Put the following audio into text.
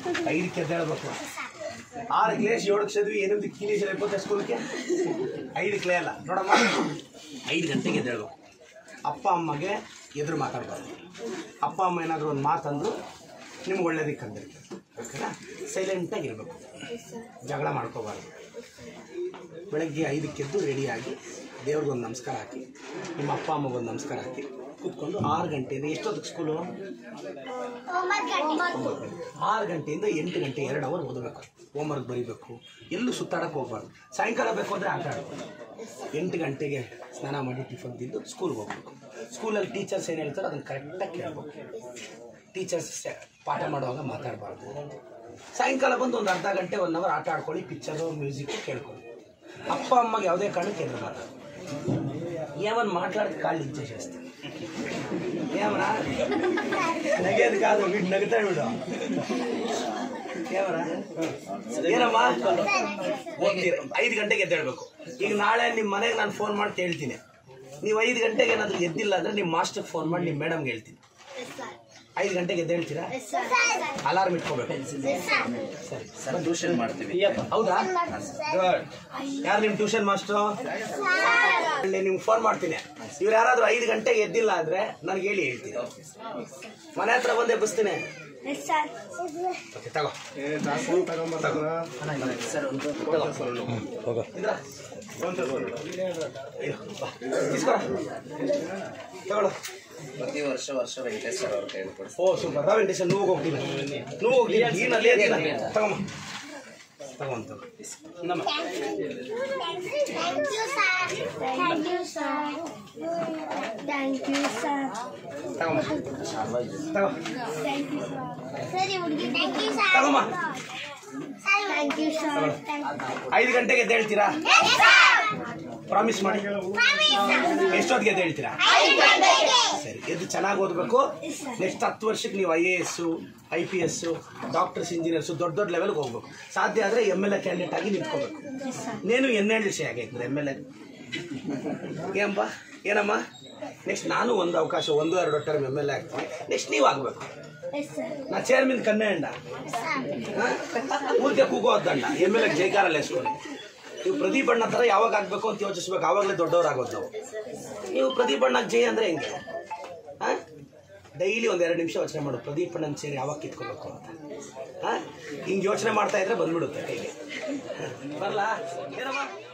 ಐದಕ್ಕೆ ಎದ್ದೇಳ್ಬೇಕು ಆರು ಕ್ಲೇಸ್ ಏಳು ಚದ್ವಿ ಎನಿಮಿది ಕೀಲೇಜ್ అయిపోతే ಸ್ಕೂಲ್ಗೆ ಐದು ಕ್ಲೇ ಅಲ್ಲ ನೋಡಮ್ಮ ಐದು ಗಂಟೆಗೆ ಎದ್ದೇಳ್ಬೇಕು ಅಪ್ಪ ಅಮ್ಮಗೆ ಎದುರು ಮಾತಾಡ್ಬಾರ್ದು ಅಪ್ಪ ಅಮ್ಮ ಏನಾದರೂ ಒಂದು ಮಾತಂದು ನಿಮ್ಗೆ ಒಳ್ಳೇದಕ್ಕೆ ಅಂದಿರ್ತಾರೆ ಓಕೆನಾ ಸೈಲೆಂಟಾಗಿ ಇರಬೇಕು ಜಗಳ ಮಾಡ್ಕೋಬಾರ್ದು ಬೆಳಗ್ಗೆ ಐದಕ್ಕೆದ್ದು ರೆಡಿಯಾಗಿ ದೇವ್ರಿಗೊಂದು ನಮಸ್ಕಾರ ಹಾಕಿ ನಿಮ್ಮ ಅಪ್ಪ ಅಮ್ಮಗೊಂದು ನಮಸ್ಕಾರ ಹಾಕಿ ಕೂತ್ಕೊಂಡು ಆರು ಗಂಟೆಯಿಂದ ಎಷ್ಟೊತ್ತಿಗೆ ಸ್ಕೂಲು ಆರು ಗಂಟೆಯಿಂದ ಎಂಟು ಗಂಟೆ ಎರಡು ಅವರ್ ಓದಬೇಕು ಹೋಮ್ವರ್ಕ್ ಬರೀಬೇಕು ಎಲ್ಲೂ ಸುತ್ತಾಡಕ್ಕೆ ಹೋಗ್ಬಾರ್ದು ಸಾಯಂಕಾಲ ಬೇಕು ಅಂದರೆ ಆಟ ಆಡ್ಬೇಕು ಎಂಟು ಗಂಟೆಗೆ ಸ್ನಾನ ಮಾಡಿ ಟಿಫನ್ ತಿಂದು ಸ್ಕೂಲ್ಗೆ ಹೋಗ್ಬೇಕು ಸ್ಕೂಲಲ್ಲಿ ಟೀಚರ್ಸ್ ಏನು ಹೇಳ್ತಾರೋ ಅದನ್ನು ಕರೆಕ್ಟಾಗಿ ಕೇಳಬೇಕು ಟೀಚರ್ಸ್ ಪಾಠ ಮಾಡುವಾಗ ಮಾತಾಡಬಾರ್ದು ಸಾಯಂಕಾಲ ಬಂದು ಒಂದು ಅರ್ಧ ಗಂಟೆ ಒನ್ ಅವರ್ ಆಟ ಆಡ್ಕೊಳ್ಳಿ ಪಿಕ್ಚರು ಮ್ಯೂಸಿಕ್ ಕೇಳ್ಕೊಳ್ಳಿ ಅಪ್ಪ ಅಮ್ಮಗೆ ಯಾವುದೇ ಕಾರಣಕ್ಕೆ ಎದುರಬಾರ್ದು ఏమని మాట్లాడితే కాళ్ళు ఇచ్చేసేస్తా ఏమరా నగేది కాదు వీడు నగుతాడు వీడు ఏమరా ಏನಮ್ಮ ಹೋಗ್ತೀರ ಐದು ಗಂಟೆಗೆ ಎದ್ದೇಳ್ಬೇಕು ಈಗ ನಾಳೆ ನಿಮ್ಮ ಮನೆಗೆ ನಾನು ಫೋನ್ ಮಾಡಿ ಹೇಳ್ತೀನಿ ನೀವು ಐದು ಗಂಟೆಗೆ ಏನಾದರೂ ಎದ್ದಿಲ್ಲ ಅಂದರೆ ನಿಮ್ಮ ಮಾಸ್ಟರ್ಗೆ ಫೋನ್ ಮಾಡಿ ನಿಮ್ಮ ಮೇಡಮ್ಗೆ ಹೇಳ್ತೀನಿ ಐದು ಗಂಟೆಗೆ ಎದ್ದೇಳ್ತೀರಾ ಅಲಾರ್ಮ್ ಇಟ್ಕೋಬೇಕು ಸರಿ ಸರ್ ಟ್ಯೂಷನ್ ಮಾಡ್ತೀವಿ ಹೌದಾ ಗುಡ್ ಯಾರು ನಿಮ್ಮ ಟ್ಯೂಷನ್ ಮಾಸ್ಟ್ರು ನಿಮ್ಗೆ ಫೋನ್ ಮಾಡ್ತೀನಿ ಇವ್ರು ಯಾರಾದ್ರೂ ಐದು ಗಂಟೆಗೆ ಎದ್ದಿಲ್ಲ ಅಂದ್ರೆ ನನಗೆ ಹೇಳಿ ಹೇಳ್ತೀನಿ ಮನೆ ಹತ್ರ ಬಂದು ಎಬ್ಬಿಸ್ತೀನಿ ಓಕೆ ತಗೋ ಸರ್ ಒಂದು ಇದ್ರ ಇರು, ಬಾ. ಇಸ್ಕೊಳ. ತಗೊಳ್ಳು ಪ್ರತಿ ವರ್ಷ ವರ್ಷ ವೆಂಕಟೇಶ್ ಸರ್ ಅವ್ರ ಕೈಲಿ ಕೊಡ್ತೀವಿ ಓ ಸೂಪರ್ ರವೆ ಡಿಶನ್ నువ్వు ಹೋಗ್ತೀನಿ నువ్వు ಹೋಗ್ತೀನಿ ನೀನು ಅಲ್ಲೇ ಇರ್ತೀನ ತಗೊಮ್ಮ ತಗೊಂತ ನಮ್ಮ Thank you, sir. Thank you, sir. ತಗೊಮ್ಮ ತಗೋ Thank you, sir. ಸರಿ ಹುಡುಗಿ ಥ್ಯಾಂಕ್ ಯು ಸರ್ ತಗೊಮ್ಮ ಥ್ಯಾಂಕ್ ಯು ಸರ್ ಐದು ಗಂಟೆಗೆ ಎದ್ದೇಳ್ತೀರಾ ಪ್ರಾಮಿಸ್ ಮಾಡಿ ಎಷ್ಟೊತ್ತಿಗೆ ಎದ್ದೇಳ್ತೀರಾ ಸರಿ ಎದ್ದು ಚೆನ್ನಾಗಿ ಓದಬೇಕು ನೆಕ್ಸ್ಟ್ ಹತ್ತು ವರ್ಷಕ್ಕೆ ನೀವು I A S I P S doctors engineers ದೊಡ್ಡ ದೊಡ್ಡ ಲೆವೆಲ್ಗೆ ಹೋಗ್ಬೇಕು ಸಾಧ್ಯ ಆದರೆ ಎಮ್ ಎಲ್ ಎ ಕ್ಯಾಂಡಿಡೇಟ್ ಆಗಿ ನಿಂತ್ಕೋಬೇಕು ನೇನು ಎನ್ನೇಳು ವಿಷಯ ಆಗೈತೆ ಎಮ್ ಎಲ್ ಎ ಏನಪ್ಪ ಏನಮ್ಮ ನೆಕ್ಸ್ಟ್ ನಾನು ಒಂದು ಅವಕಾಶ ಒಂದು ಎರಡು ಟರ್ಮ್ ಎಮ್ ಎಲ್ ಎ ಆಗ್ತೀನಿ ನೆಕ್ಸ್ಟ್ ನೀವು ಆಗಬೇಕು ಎಸ್ ಸರ್ ನಾ ಚೇರ್ಮನ್ ಕನ್ನೆ ಅಂಡ ಊರಿಗೆ ಕೂಗೋ ಅದ್ದಂಡ ಎಮ್ ಎಲ್ ಎ ಜೈಕಾರಲ್ಲಿ ಹೆಸರು ನೀವು ಪ್ರದೀಪ್ ಅಣ್ಣ ಥರ ಯಾವಾಗ ಆಗಬೇಕು ಅಂತ ಯೋಚಿಸ್ಬೇಕು ಆವಾಗಲೇ ದೊಡ್ಡವರಾಗೋದು ನಾವು ನೀವು ಪ್ರದೀಪ್ ಅಣ್ಣ ಜೈ ಅಂದರೆ ಹೆಂಗೆ ಹಾಂ ಡೈಲಿ ಒಂದು ಎರಡು ನಿಮಿಷ ಯೋಚನೆ ಮಾಡು ಪ್ರದೀಪ್ ಅಣ್ಣನ ಸೇರಿ ಯಾವಾಗ ಕಿತ್ಕೋಬೇಕು ಅಂತ ಹಾಂ ಹಿಂಗೆ ಯೋಚನೆ ಮಾಡ್ತಾ ಇದ್ರೆ ಬಂದ್ಬಿಡುತ್ತೆ ಕೈಗೆ ಬರಲ್ಲ ಏನಮ್ಮ